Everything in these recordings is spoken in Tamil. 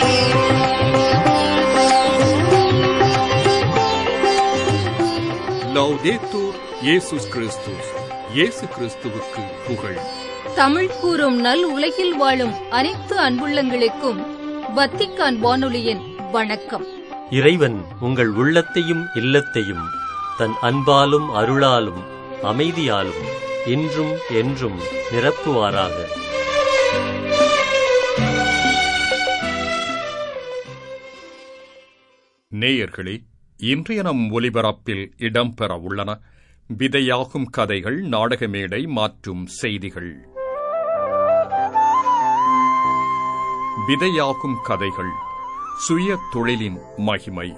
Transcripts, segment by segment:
லௌதேத்தூர் இயேசுஸ் கிறிஸ்துஸ் இயேசு கிறிஸ்துவுக்கு புகழ் தமிழ் கூறும் நல் உலகில் வாழும் அனைத்து அன்புள்ளங்களுக்கும் வத்திக்கான் வானொலியின் வணக்கம் இறைவன் உங்கள் உள்ளத்தையும் இல்லத்தையும் தன் அன்பாலும் அருளாலும் அமைதியாலும் இன்றும் என்றும் நிரப்புவாராக நேயர்களே இன்றைய நம் ஒலிபரப்பில் இடம்பெற உள்ளன விதையாகும் கதைகள் நாடக மேடை மாற்றும் செய்திகள் விதையாகும் கதைகள் சுய தொழிலின் மகிமை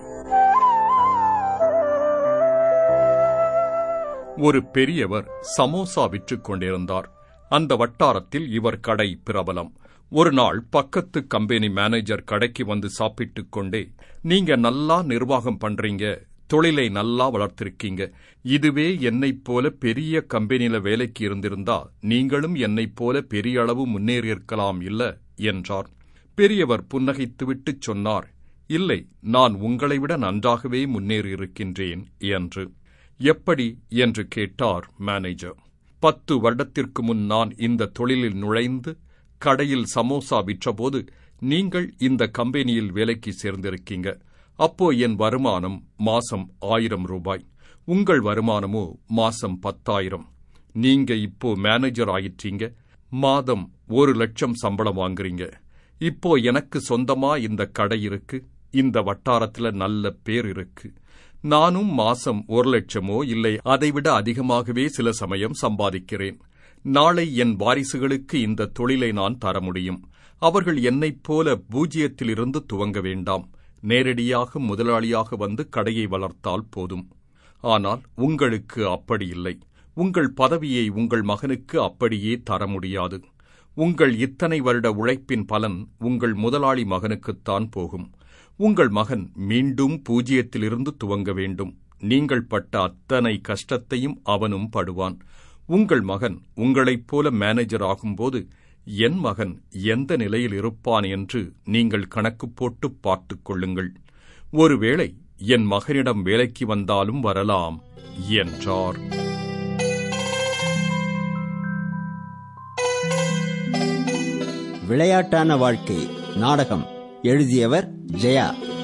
ஒரு பெரியவர் சமோசா விற்றுக் கொண்டிருந்தார் அந்த வட்டாரத்தில் இவர் கடை பிரபலம் ஒரு நாள் பக்கத்து கம்பெனி மேனேஜர் கடைக்கு வந்து சாப்பிட்டுக் கொண்டே நீங்க நல்லா நிர்வாகம் பண்றீங்க தொழிலை நல்லா வளர்த்திருக்கீங்க இதுவே என்னைப் போல பெரிய கம்பெனியில வேலைக்கு இருந்திருந்தா நீங்களும் என்னைப் போல பெரிய அளவு முன்னேறியிருக்கலாம் இல்ல என்றார் பெரியவர் புன்னகைத்துவிட்டுச் சொன்னார் இல்லை நான் உங்களை விட நன்றாகவே முன்னேறியிருக்கின்றேன் என்று எப்படி என்று கேட்டார் மேனேஜர் பத்து வருடத்திற்கு முன் நான் இந்த தொழிலில் நுழைந்து கடையில் சமோசா விற்றபோது நீங்கள் இந்த கம்பெனியில் வேலைக்கு சேர்ந்திருக்கீங்க அப்போ என் வருமானம் மாசம் ஆயிரம் ரூபாய் உங்கள் வருமானமோ மாசம் பத்தாயிரம் நீங்க இப்போ மேனேஜர் ஆயிற்றீங்க மாதம் ஒரு லட்சம் சம்பளம் வாங்குறீங்க இப்போ எனக்கு சொந்தமா இந்த கடை இருக்கு இந்த வட்டாரத்துல நல்ல பேர் இருக்கு நானும் மாசம் ஒரு லட்சமோ இல்லை அதைவிட அதிகமாகவே சில சமயம் சம்பாதிக்கிறேன் நாளை என் வாரிசுகளுக்கு இந்த தொழிலை நான் தர முடியும் அவர்கள் என்னைப் போல பூஜ்யத்திலிருந்து துவங்க வேண்டாம் நேரடியாக முதலாளியாக வந்து கடையை வளர்த்தால் போதும் ஆனால் உங்களுக்கு அப்படி இல்லை உங்கள் பதவியை உங்கள் மகனுக்கு அப்படியே தர முடியாது உங்கள் இத்தனை வருட உழைப்பின் பலன் உங்கள் முதலாளி மகனுக்குத்தான் போகும் உங்கள் மகன் மீண்டும் பூஜ்யத்திலிருந்து துவங்க வேண்டும் நீங்கள் பட்ட அத்தனை கஷ்டத்தையும் அவனும் படுவான் உங்கள் மகன் உங்களைப் போல மேனேஜர் ஆகும்போது என் மகன் எந்த நிலையில் இருப்பான் என்று நீங்கள் கணக்கு போட்டு பார்த்துக் கொள்ளுங்கள் ஒருவேளை என் மகனிடம் வேலைக்கு வந்தாலும் வரலாம் என்றார் விளையாட்டான வாழ்க்கை நாடகம் எழுதியவர் ஜெயா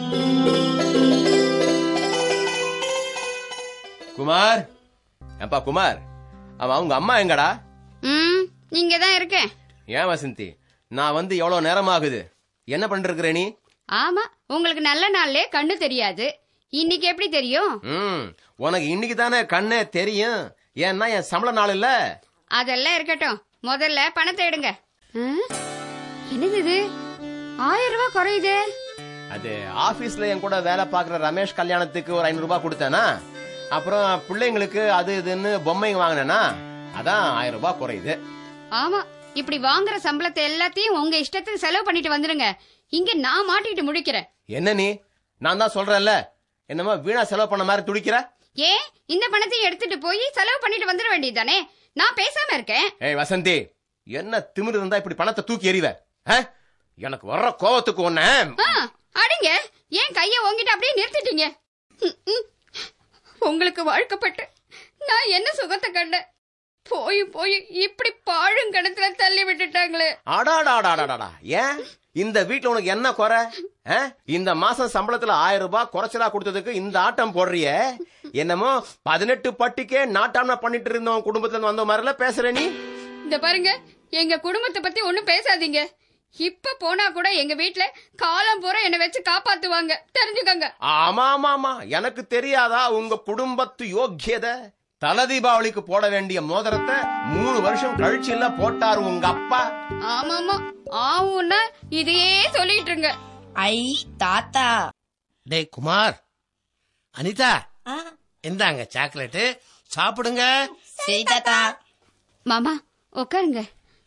குமார் ஏப்பா குமார் அவன் அவங்க அம்மா எங்கடா ம் நீங்க தான் இருக்கேன் ஏன் வசந்தி நான் வந்து எவ்வளவு நேரம் ஆகுது என்ன பண்ணிருக்கிற நீ ஆமா உங்களுக்கு நல்ல நாள்லே கண்ணு தெரியாது இன்னைக்கு எப்படி தெரியும் ம் உனக்கு இன்னைக்கு தானே கண்ணே தெரியும் ஏன்னா என் சம்பள நாள் இல்ல அதெல்லாம் இருக்கட்டும் முதல்ல பணத்தை எடுங்க ம்? என்னது இது ஆயிரம் ரூபாய் குறையுது அது ஆபீஸ்ல என் கூட வேலை பாக்குற ரமேஷ் கல்யாணத்துக்கு ஒரு ஐநூறு ரூபாய் கொடுத்தேனா அப்புறம் பிள்ளைங்களுக்கு அது இதுன்னு பொம்மைங்க வாங்கினேனா அதான் ஆயிரம் ரூபாய் குறையுது ஆமா இப்படி வாங்குற சம்பளத்தை எல்லாத்தையும் உங்க இஷ்டத்துக்கு செலவு பண்ணிட்டு வந்துருங்க இங்க நான் மாட்டிட்டு முடிக்கிறேன் என்ன நீ நான் தான் சொல்றேன்ல என்னமா வீணா செலவு பண்ண மாதிரி துடிக்கிற ஏன் இந்த பணத்தையும் எடுத்துட்டு போய் செலவு பண்ணிட்டு வந்துட வேண்டியதானே நான் பேசாம இருக்கேன் ஏய் வசந்தி என்ன திமிரு இருந்தா இப்படி பணத்தை தூக்கி எறிவ ஆ? எனக்கு வர்ற கோவத்துக்கு ஒண்ண ஆ, அடிங்க ஏன் கைய ஓங்கிட்டு அப்படியே நிறுத்திட்டீங்க ம், ம். உங்களுக்கு வாழ்க்கப்பட்டு நான் என்ன சுகத்தை கண்டேன் போய் போய் இப்படி பாழுங்கணத்துல தள்ளி விட்டுட்டாங்களே அடாடாடாடாடா ஏன் இந்த வீட்ல உனக்கு என்ன குறை ஆ? இந்த மாசம் சம்பளத்துல ஆயிரம் ரூபாய் குறைச்சலா கொடுத்ததுக்கு இந்த ஆட்டம் போடுறிய என்னமோ பதினெட்டு பட்டிக்கே நாட்டாம பண்ணிட்டு இருந்தவன் குடும்பத்துல இருந்து வந்த மாதிரில பேசுற நீ இந்த பாருங்க எங்க குடும்பத்தை பத்தி ஒண்ணும் பேசாதீங்க இப்ப போனா கூட எங்க வீட்ல காலம் பூரா என்ன வச்சு காப்பாத்துவாங்க தெரிஞ்சுக்கங்க ஆமா ஆமா ஆமா எனக்கு தெரியாதா உங்க குடும்பத்து யோக்கியத தல தீபாவளிக்கு போட வேண்டிய மோதிரத்தை மூணு வருஷம் கழிச்சு இல்ல போட்டாரு உங்க அப்பா ஆமாமா ஆவுன்னா இதையே சொல்லிட்டு இருங்க ஐ தாத்தா டேய் குமார் அனிதா இந்தாங்க சாக்லேட்டு சாப்பிடுங்க சரி தாத்தா மாமா உட்காருங்க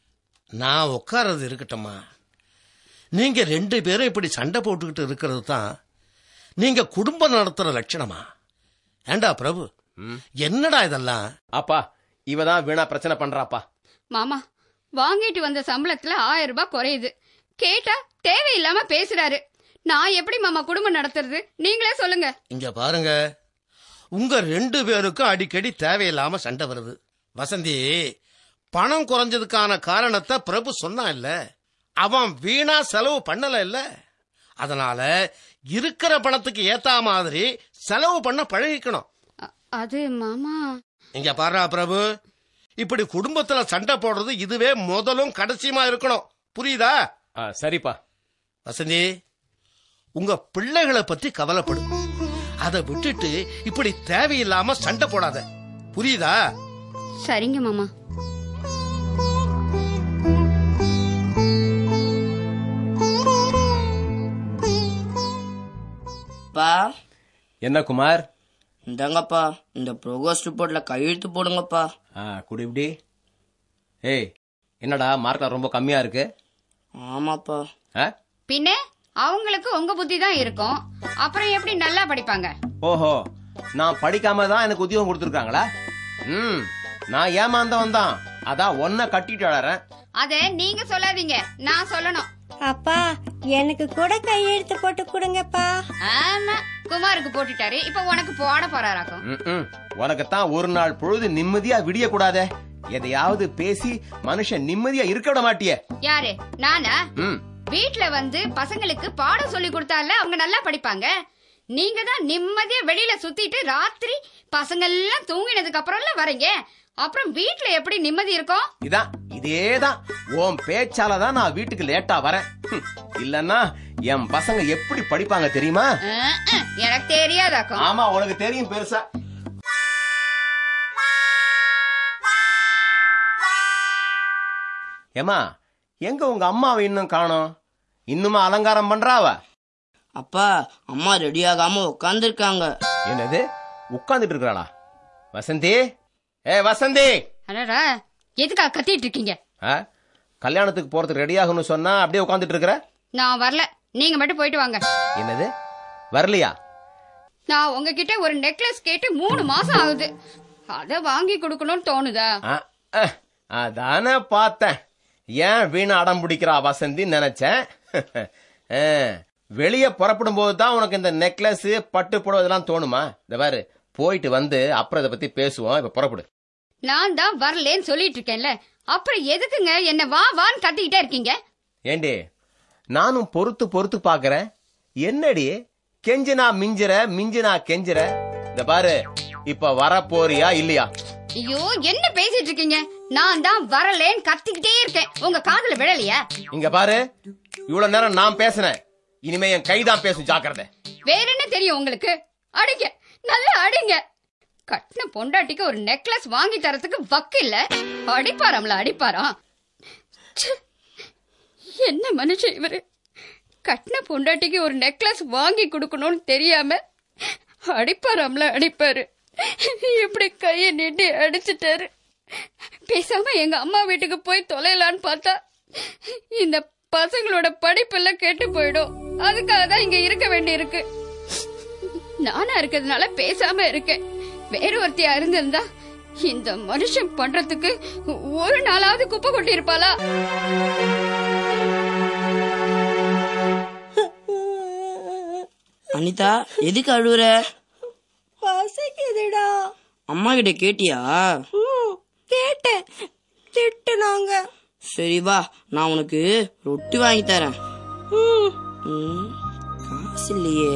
நான் உட்கார்றது இருக்கட்டும்மா நீங்க ரெண்டு பேரும் இப்படி சண்டை போட்டுக்கிட்டு இருக்கிறது தான் நீங்க குடும்பம் நடத்துற லட்சணமா ஏண்டா பிரபு என்னடா இதெல்லாம் அப்பா இவதான் வீணா பிரச்சனை பண்றாப்பா மாமா வாங்கிட்டு வந்த சம்பளத்துல ஆயிரம் ரூபாய் குறையுது கேட்டா தேவையில்லை தேவையில்லாம பேசுறாரு நான் எப்படி மாமா குடும்பம் நடத்துறது நீங்களே சொல்லுங்க இங்க பாருங்க உங்க ரெண்டு பேருக்கும் அடிக்கடி தேவையில்லாம சண்டை வருது வசந்தி பணம் குறைஞ்சதுக்கான காரணத்தை பிரபு சொன்னான் இல்ல அவன் வீணா செலவு பண்ணல இல்ல அதனால இருக்கிற பணத்துக்கு ஏத்தா மாதிரி செலவு பண்ண பழகிக்கணும் அ- அது மாமா இங்க பாரு பிரபு இப்படி குடும்பத்துல சண்டை போடுறது இதுவே முதலும் கடைசியுமா இருக்கணும் புரியுதா ஆ, சரிப்பா வசந்தி உங்க பிள்ளைகளை பத்தி கவலைப்படு அதை விட்டுட்டு இப்படி தேவையில்லாம சண்டை போடாத புரியுதா சரிங்க மாமா பா என்ன குமார் இந்தாங்கப்பா இந்த ப்ரோக்ரஸ் ரிப்போர்ட்ல கையெழுத்து போடுங்கப்பா ஆ குடி இப்படி ஏய் என்னடா மார்க்ல ரொம்ப கம்மியா இருக்கு ஆமாப்பா ஆ? பின்ன அவங்களுக்கு உங்க புத்தி தான் இருக்கும் அப்புறம் எப்படி நல்லா படிப்பாங்க ஓஹோ நான் படிக்காம தான் எனக்கு உத்தியோகம் கொடுத்துருக்காங்களா ம் நான் ஏமாந்தவன் தான் அதான் ஒன்ன கட்டிட்டு வளரேன் அத நீங்க சொல்லாதீங்க நான் சொல்லணும் அப்பா எனக்கு கூட கையெழுத்து போட்டு கொடுங்கப்பா ஆமா குமாருக்கு போட்டுட்டாரு இப்ப உனக்கு போட போறாராக்கும் ம்ம். உனக்குத்தான் ஒரு நாள் பொழுது நிம்மதியா விடிய கூடாதே எதையாவது பேசி மனுஷன் நிம்மதியா இருக்க விட மாட்டியே யாரு நானா ம் வீட்ல வந்து பசங்களுக்கு பாடம் சொல்லி கொடுத்தால அவங்க நல்லா படிப்பாங்க நீங்க தான் நிம்மதியா வெளியில சுத்திட்டு ராத்திரி பசங்க எல்லாம் தூங்கினதுக்கு அப்புறம்ல வரீங்க அப்புறம் வீட்ல எப்படி நிம்மதி இருக்கும் இதான் இதேதான் உன் பேச்சால தான் நான் வீட்டுக்கு லேட்டா வரேன் ஹம். இல்லன்னா என் பசங்க எப்படி படிப்பாங்க தெரியுமா அஹ், அஹ், எனக்கு தெரியாதாக்கும் ஆமா உனக்கு தெரியும் பெருசா ஏமா எங்க உங்க அம்மாவை இன்னும் காணோம் இன்னுமா அலங்காரம் பண்றாவ அப்பா அம்மா ரெடி ஆகாம உட்காந்துருக்காங்க என்னது உட்கார்ந்துட்டு இருக்கிறாளா வசந்தி ஏ வசந்தி அடடா எதுக்கா கத்திட்டு இருக்கீங்க ஆ? கல்யாணத்துக்கு போறதுக்கு ரெடி ஆகணும்னு சொன்னா அப்படியே உட்கார்ந்துட்டு இருக்கிற நான் வரல நீங்க மட்டும் போயிட்டு வாங்க என்னது வரலையா நான் உங்ககிட்ட ஒரு நெக்லஸ் கேட்டு மூணு மாசம் ஆகுது அத வாங்கி கொடுக்கணும்னு தோணுதா ஆ, ஆ, அதானே பார்த்தேன் ஏன் வீணா அடம் பிடிக்கிறா வசந்தி நினைச்சேன் ஆ, வெளியே புறப்படும் போது தான் உனக்கு இந்த நெக்லஸ் பட்டு புடவை இதெல்லாம் தோணுமா இந்த பாரு போயிட்டு வந்து அப்புறம் இதை பத்தி பேசுவோம் இப்ப புறப்படு நான் தான் வரலேன்னு சொல்லிட்டு இருக்கேன்ல அப்புறம் எதுக்குங்க என்ன வா வான்னு கத்திக்கிட்டே இருக்கீங்க ஏண்டி நானும் பொறுத்து பொறுத்து பாக்குறேன் என்னடி கெஞ்சினா மிஞ்சுற மிஞ்சினா கெஞ்சுற இந்த பாரு இப்ப வர போறியா இல்லையா ஐயோ என்ன பேசிட்டு இருக்கீங்க நான் தான் வரலேன்னு கத்திக்கிட்டே இருக்கேன் உங்க காதுல விழலையா இங்க பாரு இவ்வளவு நேரம் நான் பேசினேன் இனிமே என் கைதான் பேசும் ஜாக்கிரதை வேற என்ன தெரியும் உங்களுக்கு அடிங்க நல்லா அடிங்க கட்டின பொண்டாட்டிக்கு ஒரு நெக்லஸ் வாங்கி தரத்துக்கு வக்கு இல்ல அடிப்பாராம்ல அடிப்பாராம் ச்சே, என்ன மனுஷன் இவரு கட்டின பொண்டாட்டிக்கு ஒரு நெக்லஸ் வாங்கி கொடுக்கணும்னு தெரியாம அடிப்பாராம்ல அடிப்பாரு இப்படி கையை நீட்டி அடிச்சிட்டாரு பேசாம எங்க அம்மா வீட்டுக்கு போய் தொலைலான்னு பார்த்தா இந்த பசங்களோட படிப்பெல்லாம் கெட்டு போயிடும் அதுக்காக தான் இங்க இருக்க வேண்டி இருக்கு நானா இருக்கிறதுனால பேசாம இருக்கேன் வேற ஒருத்தியா இருந்திருந்தா இந்த மனுஷன் பண்றதுக்கு ஒரு நாளாவது குப்பை கொட்டி இருப்பாளா அனிதா எதுக்கு அழுவுற பசிக்குதுடா அம்மா கிட்ட கேட்டியா ம், கேட்டேன் திட்டுனாங்க சரி வா நான் உனக்கு ரொட்டி வாங்கி தரேன் ம், ம், காசு இல்லையே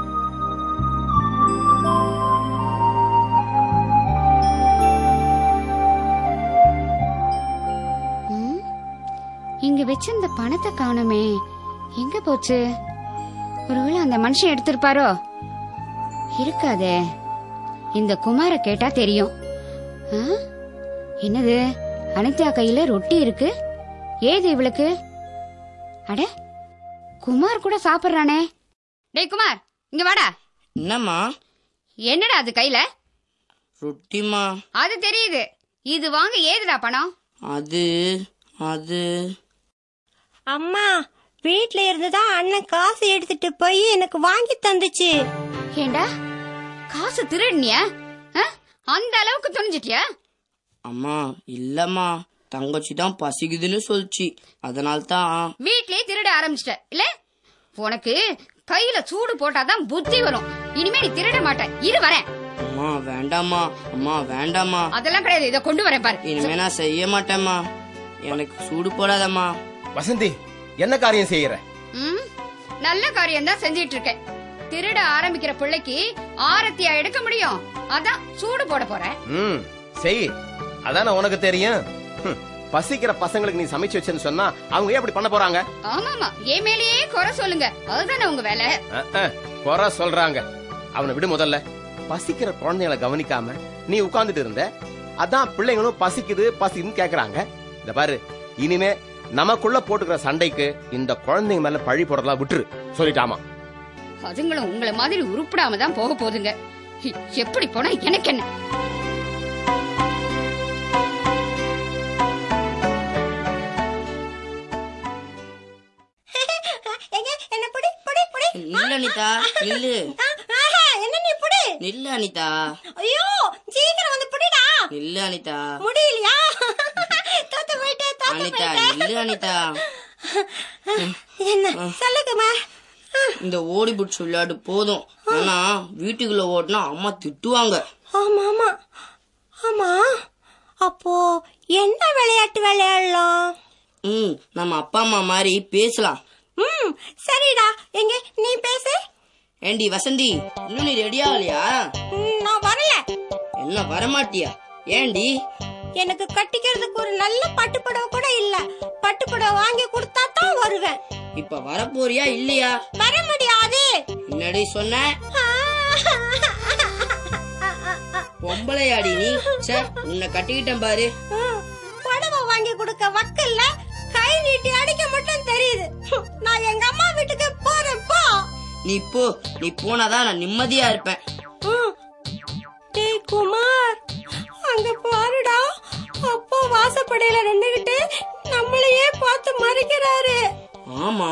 இங்க வச்சிருந்த பணத்தை காணுமே எங்க போச்சு ஒருவேளை அந்த மனுஷன் எடுத்திருப்பாரோ இருக்காதே இந்த குமார கேட்டா தெரியும் ஆ? என்னது அனிதா கையில ரொட்டி இருக்கு ஏது இவளுக்கு அட குமார் கூட சாப்பிடுறானே டேய் குமார் இங்க வாடா என்னம்மா என்னடா அது கையில ரொட்டிமா அது தெரியுது இது வாங்க ஏதுடா பணம் அது அது அம்மா வீட்ல இருந்துதான் அண்ணன் காசு எடுத்துட்டு போய் எனக்கு வாங்கி தந்துச்சு ஏண்டா காசு திருடுனியா ஆ? அந்த அளவுக்கு துணிஞ்சிட்டியா அம்மா இல்லம்மா தங்கச்சி தான் பசிக்குதுன்னு சொல்லுச்சு அதனால தான் வீட்லயே திருட ஆரம்பிச்சிட்ட இல்ல உனக்கு கையில சூடு போட்டாதான் புத்தி வரும் இனிமே நீ திருட மாட்ட இரு வரேன் அம்மா வேண்டாம்மா அம்மா வேண்டாம்மா அதெல்லாம் கிடையாது இதை கொண்டு வரேன் பாரு இனிமே நான் செய்ய மாட்டேம்மா எனக்கு சூடு போடாதம்மா வசந்தி என்ன காரியம் செய்யற ம், நல்ல காரியம் தான் செஞ்சிட்டு இருக்கேன் திருட ஆரம்பிக்கிற பிள்ளைக்கு ஆரத்தியா எடுக்க முடியும் அதான் சூடு போட போறேன் ம் செய் அதானே உனக்கு தெரியும் ஹம், பசிக்கிற பசங்களுக்கு நீ சமைச்சு வச்சேன்னு சொன்னா அவங்க ஏன் அப்படி பண்ண போறாங்க ஆமாமா என் மேலேயே குறை சொல்லுங்க அதுதானே உங்க வேலை அஹ், அஹ், குறை சொல்றாங்க அவனை விடு முதல்ல பசிக்கிற குழந்தைகளை கவனிக்காம நீ உட்கார்ந்துட்டு இருந்த அதான் பிள்ளைங்களும் பசிக்குது பசிக்குதுன்னு கேக்குறாங்க இந்த பாரு இனிமே நமக்குள்ள போட்டுக்கிற சண்டைக்கு இந்த குழந்தைங்க மேல பழி போடுறதா விட்டுரு சொல்லிட்டாமா அதுங்களும் உங்களை மாதிரி உருப்படாம தான் போக போகுதுங்க ஹி, எப்படி போனா எனக்கு என்ன எங்க என்ன புடி புடி புடி நில்லு அனிதா நில்லு ஆஹா, என்ன நீ புடி நில்லு அனிதா ஐயோ சீக்கிரம் வந்து புடிடா நில்லு அனிதா முடியலையா தோத்து போயிட்டே தோத்து அனிதா போயிட்டே நில்லு அனிதா என்ன சொல்லுங்கம்மா இந்த ஓடி புடிச்சு விளையாடு போதும் ஆனா வீட்டுக்குள்ள ஓடினா அம்மா திட்டுவாங்க ஆமா ஆமா ஆமா அப்போ என்ன விளையாட்டு விளையாடலாம் ம் நம்ம அப்பா அம்மா மாதிரி பேசலாம் ம் சரிடா எங்க நீ பேசு ஏண்டி வசந்தி இன்னும் நீ ரெடி ஆகலையா ம், நான் வரல என்ன வரமாட்டியா ஏண்டி எனக்கு கட்டிக்கிறதுக்கு ஒரு நல்ல பட்டுப்புடவை கூட இல்ல பட்டுப்புடவை வாங்கி கொடுத்தா தான் வருவேன் இப்ப வரப்போறியா இல்லையா வர முடியாது என்னடி சொன்ன பொம்பளையாடி நீ சே உன்னை கட்டிக்கிட்டேன் பாரு ம், புடவை வாங்கி கொடுக்க வக்கல்ல கை நீட்டி அடிக்க மட்டும் தெரியுது நான் எங்க அம்மா வீட்டுக்கு போறேன் போ நீ போ நீ போனாதான் நான் நிம்மதியா இருப்பேன் ம். டேய் குமார் அங்க பாருடா அப்பா வாசப்படையில நின்னுகிட்டு நம்மளையே பார்த்து மறைக்கிறாரு ஆமா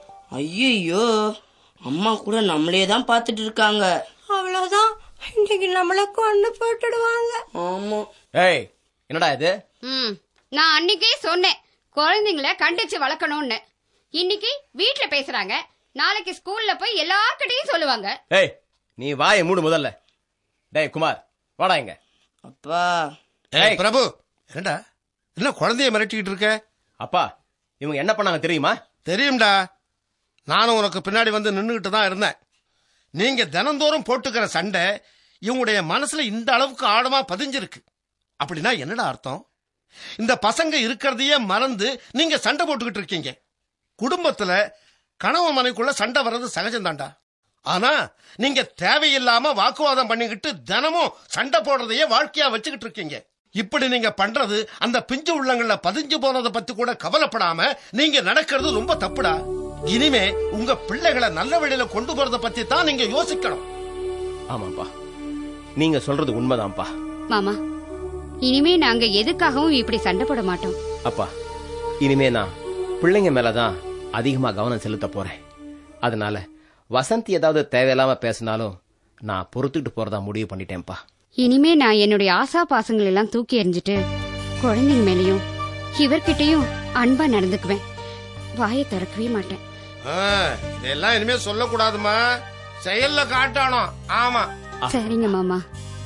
ஐயோ அம்மா கூட நம்மளே தான் பாத்துட்டு இருக்காங்க அவ்வளவுதான் இன்னைக்கு நம்மள கொண்டு போட்டுடுவாங்க ஆமா ஏய் என்னடா இது ம் நான் அன்னைக்கே சொன்னேன் குழந்தைங்கள கண்டிச்சு வளர்க்கணும்னு இன்னைக்கு வீட்ல பேசுறாங்க நாளைக்கு ஸ்கூல்ல போய் எல்லார்கிட்டயும் சொல்லுவாங்க ஏய் நீ வாயை மூடு முதல்ல டேய் குமார் வாடா இங்க அப்பா ஏய் பிரபு என்னடா என்ன குழந்தைய மிரட்டிக்கிட்டு இருக்க அப்பா இவங்க என்ன பண்ணாங்க தெரியுமா தெரியும்டா நானும் உனக்கு பின்னாடி வந்து நின்னுகிட்டு தான் இருந்தேன் நீங்க தினந்தோறும் போட்டுக்கிற சண்டை இவங்களுடைய மனசுல இந்த அளவுக்கு ஆழமா பதிஞ்சிருக்கு அப்படின்னா என்னடா அர்த்தம் இந்த பசங்க இருக்கிறதையே மறந்து நீங்க சண்டை போட்டுக்கிட்டு இருக்கீங்க குடும்பத்துல கணவன் மனைக்குள்ள சண்டை வர்றது சகஜம்தான்டா ஆனா நீங்க தேவையில்லாம வாக்குவாதம் பண்ணிக்கிட்டு தினமும் சண்டை போடுறதையே வாழ்க்கையா வச்சுக்கிட்டு இருக்கீங்க இப்படி நீங்க பண்றது அந்த பிஞ்சு உள்ளங்கள்ல பதிஞ்சு போனதை பத்தி கூட கவலைப்படாம நீங்க நடக்கிறது ரொம்ப தப்புடா இனிமே உங்க பிள்ளைகளை நல்ல வழியில கொண்டு போறத பத்தி தான் நீங்க யோசிக்கணும் ஆமாப்பா நீங்க சொல்றது உண்மைதான்ப்பா மாமா இனிமே நாங்க எதுக்காகவும் இப்படி சண்டை போட மாட்டோம் அப்பா இனிமே நான் பிள்ளைங்க மேலதான் அதிகமா கவனம் செலுத்த போறேன் அதனால வசந்தி ஏதாவது தேவையில்லாம பேசினாலும் நான் பொறுத்துக்கிட்டு போறதா முடிவு பண்ணிட்டேன்ப்பா இனிமே நான் என்னுடைய ஆசா பாசங்கள் எல்லாம் தூக்கி எறிஞ்சிட்டு குழந்தைங்க மேலயும் இவர்கிட்டயும் அன்பா நடந்துக்குவேன் வாயை திறக்கவே மாட்டேன் ஆ, இதெல்லாம் இனிமே சொல்லக்கூடாதுமா செயல்ல காட்டணும் ஆமா சரிங்க மாமா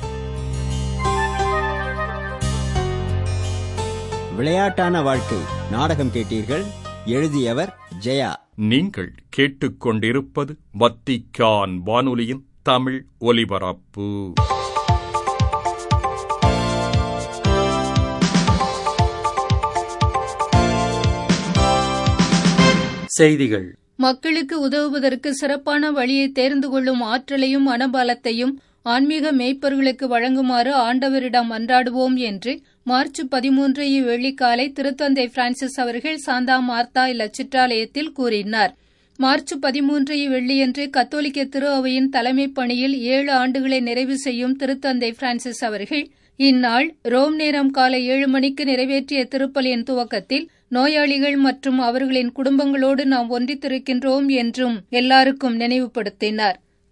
விளையாட்டான வாழ்க்கை நாடகம் கேட்டீர்கள் எழுதியவர் ஜெயா நீங்கள் கேட்டுக்கொண்டிருப்பது வத்திக்கான் வானொலியின் தமிழ் ஒலிபரப்பு செய்திகள் மக்களுக்கு உதவுவதற்கு சிறப்பான வழியை தேர்ந்து கொள்ளும் ஆற்றலையும் மனபலத்தையும் ஆன்மீக மேய்ப்பர்களுக்கு வழங்குமாறு ஆண்டவரிடம் மன்றாடுவோம் என்று மார்ச் பதிமூன்று வெள்ளிக்காலை திருத்தந்தை பிரான்சிஸ் அவர்கள் சாந்தா மார்த்தா இல்லச்சிற்றாலயத்தில் கூறினார் மார்ச் பதிமூன்று வெள்ளியன்று கத்தோலிக்க திரு அவையின் தலைமைப் பணியில் ஏழு ஆண்டுகளை நிறைவு செய்யும் திருத்தந்தை பிரான்சிஸ் அவர்கள் இந்நாள் ரோம் நேரம் காலை ஏழு மணிக்கு நிறைவேற்றிய திருப்பலியின் துவக்கத்தில் நோயாளிகள் மற்றும் அவர்களின் குடும்பங்களோடு நாம் ஒன்றித்திருக்கின்றோம் என்றும் எல்லாருக்கும் நினைவுபடுத்தினார்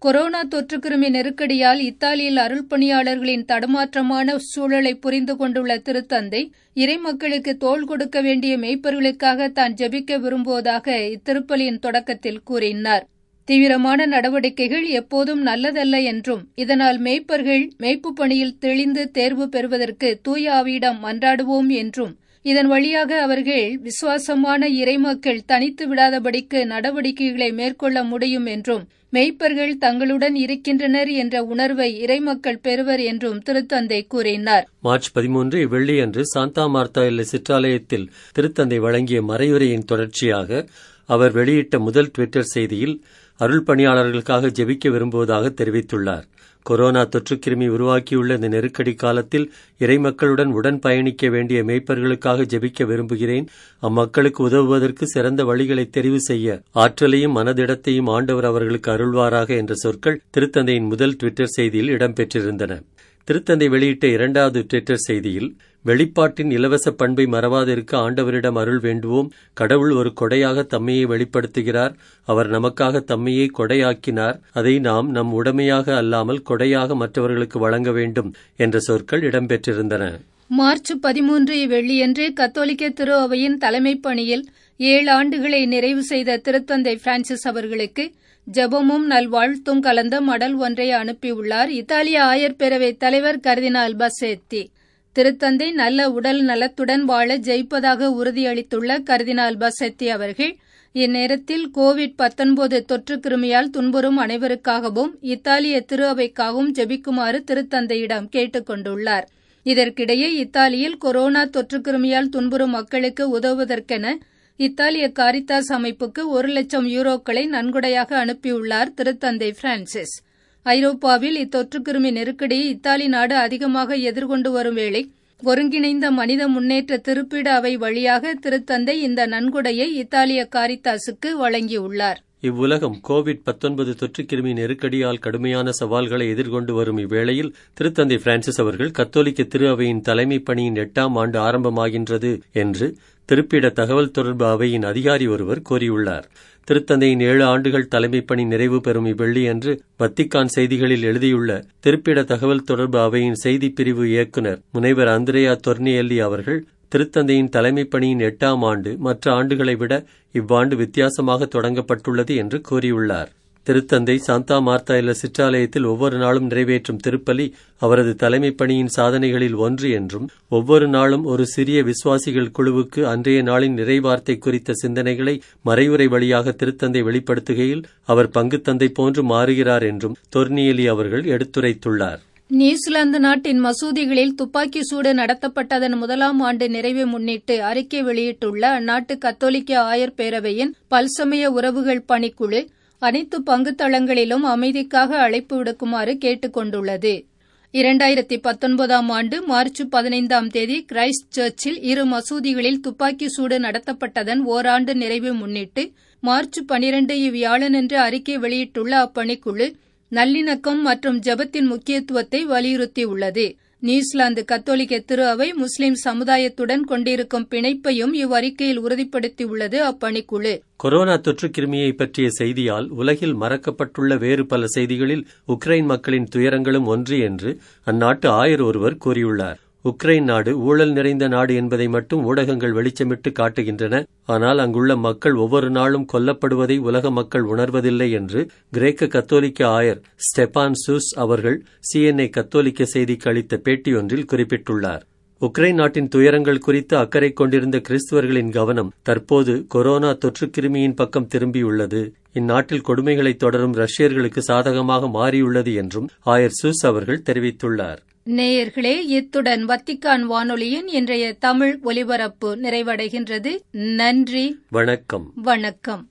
கொரோனா தொற்றுக்கிருமி நெருக்கடியால் இத்தாலியில் அருள் பணியாளர்களின் தடுமாற்றமான சூழலை புரிந்து கொண்டுள்ள திருத்தந்தை இறைமக்களுக்கு தோள் கொடுக்க வேண்டிய மெய்ப்பர்களுக்காக தான் ஜெபிக்க விரும்புவதாக இத்திருப்பலியின் தொடக்கத்தில் கூறினார் தீவிரமான நடவடிக்கைகள் எப்போதும் நல்லதல்ல என்றும் இதனால் மேய்ப்பர்கள் மேய்ப்பு பணியில் தெளிந்து தேர்வு பெறுவதற்கு தூய ஆவியிடம் மன்றாடுவோம் என்றும் இதன் வழியாக அவர்கள் விசுவாசமான இறைமக்கள் தனித்து விடாதபடிக்கு நடவடிக்கைகளை மேற்கொள்ள முடியும் என்றும் மெய்ப்பர்கள் தங்களுடன் இருக்கின்றனர் என்ற உணர்வை இறைமக்கள் பெறுவர் என்றும் திருத்தந்தை கூறினார் மார்ச் பதிமூன்று இவ்வெள்ளியன்று சாந்தா மார்த்தா இல்ல சிற்றாலயத்தில் திருத்தந்தை வழங்கிய மறையுரையின் தொடர்ச்சியாக அவர் வெளியிட்ட முதல் டுவிட்டர் செய்தியில் அருள் பணியாளர்களுக்காக ஜெபிக்க விரும்புவதாக தெரிவித்துள்ளார் கொரோனா தொற்றுக்கிருமி உருவாக்கியுள்ள இந்த நெருக்கடி காலத்தில் இறைமக்களுடன் உடன் பயணிக்க வேண்டிய மேய்ப்பர்களுக்காக ஜெபிக்க விரும்புகிறேன் அம்மக்களுக்கு உதவுவதற்கு சிறந்த வழிகளை தெரிவு செய்ய ஆற்றலையும் மனதிடத்தையும் ஆண்டவர் அவர்களுக்கு அருள்வாராக என்ற சொற்கள் திருத்தந்தையின் முதல் டுவிட்டர் செய்தியில் இடம்பெற்றிருந்தன திருத்தந்தை வெளியிட்ட இரண்டாவது ட்விட்டர் செய்தியில் வெளிப்பாட்டின் இலவச பண்பை மறவாதிருக்க ஆண்டவரிடம் அருள் வேண்டுவோம் கடவுள் ஒரு கொடையாக தம்மையை வெளிப்படுத்துகிறார் அவர் நமக்காக தம்மையை கொடையாக்கினார் அதை நாம் நம் உடைமையாக அல்லாமல் கொடையாக மற்றவர்களுக்கு வழங்க வேண்டும் என்ற சொற்கள் இடம்பெற்றிருந்தன மார்ச் பதிமூன்று இவ்வெள்ளியன்று கத்தோலிக்க திரு அவையின் தலைமைப் பணியில் ஏழு ஆண்டுகளை நிறைவு செய்த திருத்தந்தை பிரான்சிஸ் அவர்களுக்கு ஜெபமும் நல்வாழ்த்தும் கலந்த மடல் ஒன்றை அனுப்பியுள்ளார் இத்தாலிய ஆயர் பேரவைத் தலைவர் கர்தினால் பசேத்தி திருத்தந்தை நல்ல உடல் நலத்துடன் வாழ ஜெயிப்பதாக உறுதியளித்துள்ள கர்தினால் பசெத்தி அவர்கள் இந்நேரத்தில் கோவிட் பத்தொன்பது தொற்று கிருமியால் துன்புறும் அனைவருக்காகவும் இத்தாலிய திரு அவைக்காகவும் ஜெபிக்குமாறு திருத்தந்தையிடம் கேட்டுக் கொண்டுள்ளார் இதற்கிடையே இத்தாலியில் கொரோனா தொற்று கிருமியால் துன்புறும் மக்களுக்கு உதவுவதற்கென இத்தாலிய காரித்தாஸ் அமைப்புக்கு ஒரு லட்சம் யூரோக்களை நன்கொடையாக அனுப்பியுள்ளார் திருத்தந்தை பிரான்சிஸ் ஐரோப்பாவில் இத்தொற்றுக்கிருமி நெருக்கடியை இத்தாலி நாடு அதிகமாக எதிர்கொண்டு வரும் வேளை ஒருங்கிணைந்த மனித முன்னேற்ற திருப்பிட அவை வழியாக திருத்தந்தை இந்த நன்கொடையை இத்தாலிய காரித்தாசுக்கு வழங்கியுள்ளார் இவ்வுலகம் கோவிட் பத்தொன்பது தொற்றுக்கிருமி நெருக்கடியால் கடுமையான சவால்களை எதிர்கொண்டு வரும் இவ்வேளையில் திருத்தந்தை பிரான்சிஸ் அவர்கள் கத்தோலிக்க திரு அவையின் தலைமை பணியின் எட்டாம் ஆண்டு ஆரம்பமாகின்றது என்று திருப்பிட தகவல் தொடர்பு அவையின் அதிகாரி ஒருவர் கூறியுள்ளார் திருத்தந்தையின் ஏழு ஆண்டுகள் தலைமைப் பணி நிறைவு பெறும் இவ்வெள்ளியன்று வத்திக்கான் செய்திகளில் எழுதியுள்ள திருப்பிட தகவல் தொடர்பு அவையின் செய்திப் பிரிவு இயக்குநர் முனைவர் அந்திரேயா தொர்னியல்லி அவர்கள் திருத்தந்தையின் தலைமைப் பணியின் எட்டாம் ஆண்டு மற்ற ஆண்டுகளை விட இவ்வாண்டு வித்தியாசமாக தொடங்கப்பட்டுள்ளது என்று கூறியுள்ளார் திருத்தந்தை சாந்தா மார்த்தா இல்ல சிற்றாலயத்தில் ஒவ்வொரு நாளும் நிறைவேற்றும் திருப்பலி அவரது தலைமைப் பணியின் சாதனைகளில் ஒன்று என்றும் ஒவ்வொரு நாளும் ஒரு சிறிய விசுவாசிகள் குழுவுக்கு அன்றைய நாளின் நிறைவார்த்தை குறித்த சிந்தனைகளை மறைவுரை வழியாக திருத்தந்தை வெளிப்படுத்துகையில் அவர் பங்குத்தந்தை போன்று மாறுகிறார் என்றும் தொர்னியலி அவர்கள் எடுத்துரைத்துள்ளார் நியூசிலாந்து நாட்டின் மசூதிகளில் துப்பாக்கி சூடு நடத்தப்பட்டதன் முதலாம் ஆண்டு நிறைவை முன்னிட்டு அறிக்கை வெளியிட்டுள்ள அந்நாட்டு கத்தோலிக்க ஆயர் பேரவையின் பல்சமய உறவுகள் பணிக்குழு அனைத்து பங்குத்தளங்களிலும் அமைதிக்காக அழைப்பு விடுக்குமாறு கேட்டுக் கொண்டுள்ளது இரண்டாயிரத்தி பத்தொன்பதாம் ஆண்டு மார்ச் பதினைந்தாம் தேதி கிரைஸ்ட் சர்ச்சில் இரு மசூதிகளில் துப்பாக்கி சூடு நடத்தப்பட்டதன் ஓராண்டு நிறைவை முன்னிட்டு மார்ச் பனிரண்டு இவ்வியாழனன்று அறிக்கை வெளியிட்டுள்ள அப்பணிக்குழு நல்லிணக்கம் மற்றும் ஜபத்தின் முக்கியத்துவத்தை வலியுறுத்தியுள்ளது நியூசிலாந்து கத்தோலிக்க திரு அவை முஸ்லிம் சமுதாயத்துடன் கொண்டிருக்கும் பிணைப்பையும் இவ்வறிக்கையில் உறுதிப்படுத்தியுள்ளது அப்பணிக்குழு கொரோனா தொற்று கிருமியை பற்றிய செய்தியால் உலகில் மறக்கப்பட்டுள்ள வேறு பல செய்திகளில் உக்ரைன் மக்களின் துயரங்களும் ஒன்று என்று அந்நாட்டு ஆயர் ஒருவர் கூறியுள்ளார் உக்ரைன் நாடு ஊழல் நிறைந்த நாடு என்பதை மட்டும் ஊடகங்கள் வெளிச்சமிட்டு காட்டுகின்றன ஆனால் அங்குள்ள மக்கள் ஒவ்வொரு நாளும் கொல்லப்படுவதை உலக மக்கள் உணர்வதில்லை என்று கிரேக்க கத்தோலிக்க ஆயர் ஸ்டெபான் சூஸ் அவர்கள் சிஎன்ஏ கத்தோலிக்க செய்திக்கு அளித்த பேட்டியொன்றில் குறிப்பிட்டுள்ளார் உக்ரைன் நாட்டின் துயரங்கள் குறித்து அக்கறை கொண்டிருந்த கிறிஸ்துவர்களின் கவனம் தற்போது கொரோனா தொற்று கிருமியின் பக்கம் திரும்பியுள்ளது இந்நாட்டில் கொடுமைகளை தொடரும் ரஷ்யர்களுக்கு சாதகமாக மாறியுள்ளது என்றும் ஆயர் சூஸ் அவர்கள் தெரிவித்துள்ளார் நேயர்களே இத்துடன் வத்திக்கான் வானொலியின் இன்றைய தமிழ் ஒலிபரப்பு நிறைவடைகின்றது நன்றி வணக்கம் வணக்கம்